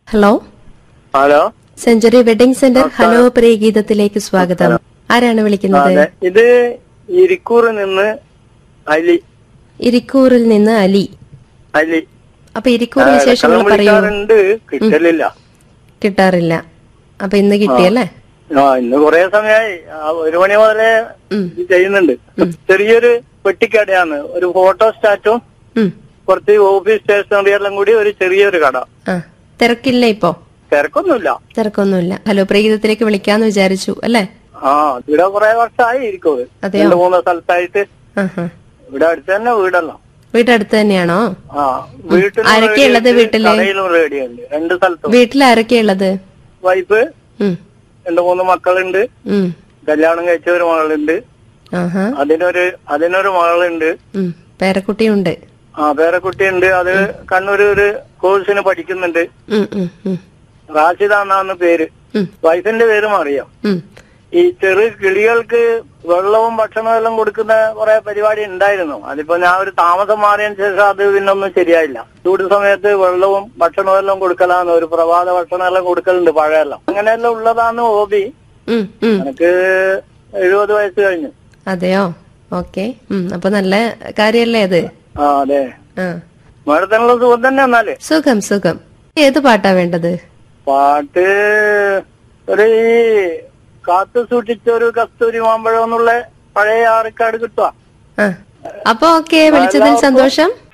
Hello hello century wedding centre hello പ്രിയ ഗീതത്തിലേക്ക് സ്വാഗതം ആരാണ് വിളിക്കുന്നത് അതെ ഇത് ഇരിക്കൂറിൽ നിന്ന് അലി ഇരിക്കൂറിൽ നിന്ന് അലി അലി അപ്പൊ ഇരിക്കൂർ ആ, വിശേഷങ്ങൾ ഇടയ്ക്കെല്ലാം പറയൂ വിളിക്കാറുണ്ട് കിട്ടലില്ല കിട്ടാറില്ല അപ്പൊ ഇന്ന് കിട്ടിയല്ലേ ആ ഇന്ന് കൊറേ സമയമായി ആ, ഒരു മണി മുതലേ ഉം. ഇത് ചെയ്യുന്നുണ്ട് ചെറിയൊരു പെട്ടിക്കടയാണ് ഒരു ഫോട്ടോ സ്റ്റാറ്റും ഉം. കുറച്ച് ഓഫീസ് സ്റ്റേഷനറി എല്ലാം കൂടി ഒരു ചെറിയൊരു കട ആ തിരക്കില്ല ഇപ്പോ തിരക്കൊന്നുമില്ല തിരക്കൊന്നുമില്ല ഹലോ പ്രിയ ഗീതത്തിലേക്ക് വിളിക്കാന്ന് വിചാരിച്ചു അല്ലേ ആ ഇവിടെ കുറെ വർഷമായി ഇരിക്കും അതെയോ? രണ്ട് മൂന്ന് സ്ഥലത്തായിട്ട് ആഹാ. ഇവിടെ അടുത്ത് തന്നെ വീടെല്ലാം വീട്ടടുത്ത് തന്നെയാണോ ആ വീട്ടിലും ആരൊക്കെയാ ഉള്ളത് റേഡിയോ ഉണ്ട്, വീട്ടില്? കടയിലും റേഡിയോ ഉണ്ട് രണ്ട് സ്ഥലത്തും വീട്ടിൽ ആരൊക്കെയാ ഉള്ളത് വൈഫ് ഉം. രണ്ട് മൂന്ന് മക്കളുണ്ട് ഉം. കല്യാണം കഴിച്ച ഒരു മകളുണ്ട് ആഹാ അതിനൊരു അതിനൊരു മകളുണ്ട് ഉം. പേരക്കുട്ടിയുണ്ട് ആ പേരക്കുട്ടിയുണ്ട് അത് കണ്ണൂർ ഒരു കോഴ്സിന് പഠിക്കുന്നുണ്ട് ഉം, ഉം, ഉം. റാഷിദ എന്നാണ് പേര് ഉം. വൈഫിന്റെ പേരും അറിയാം ഉം. ഈ ചെറു കിളികൾക്ക് വെള്ളവും ഭക്ഷണവും എല്ലാം കൊടുക്കുന്ന കുറെ പരിപാടി ഉണ്ടായിരുന്നു അതിപ്പോ ഞാൻ ഒരു താമസം മാറിയതിന് ശേഷം അത് പിന്നെ ഒന്നും ശരിയായില്ല ചൂട് സമയത്ത് വെള്ളവും ഭക്ഷണവും എല്ലാം കൊടുക്കലാണ് ഒരു പ്രഭാത ഭക്ഷണം എല്ലാം കൊടുക്കലുണ്ട് പഴയെല്ലാം അങ്ങനെയെല്ലാം ഉള്ളതാണ് ഹോബി ഉം, ഉം. എനിക്ക് എഴുപത് വയസ്സ് കഴിഞ്ഞു അതെയോ ഓക്കെ അപ്പൊ നല്ല കാര്യല്ലേ അത് ആ അതെ ആ മേഡത്തിനുള്ള സുഖം തന്നെ എന്നാല് സുഖം സുഖം ഏത് പാട്ടാ വേണ്ടത് പാട്ട് ഒരു ഈ കാത്തു സൂക്ഷിച്ച ഒരു കസ്തൂരി മാമ്പഴം എന്നുള്ള പഴയ ആർക്കാട് കിട്ടുക ആ അപ്പൊ ഓക്കെ വിളിച്ചതിൽ സന്തോഷം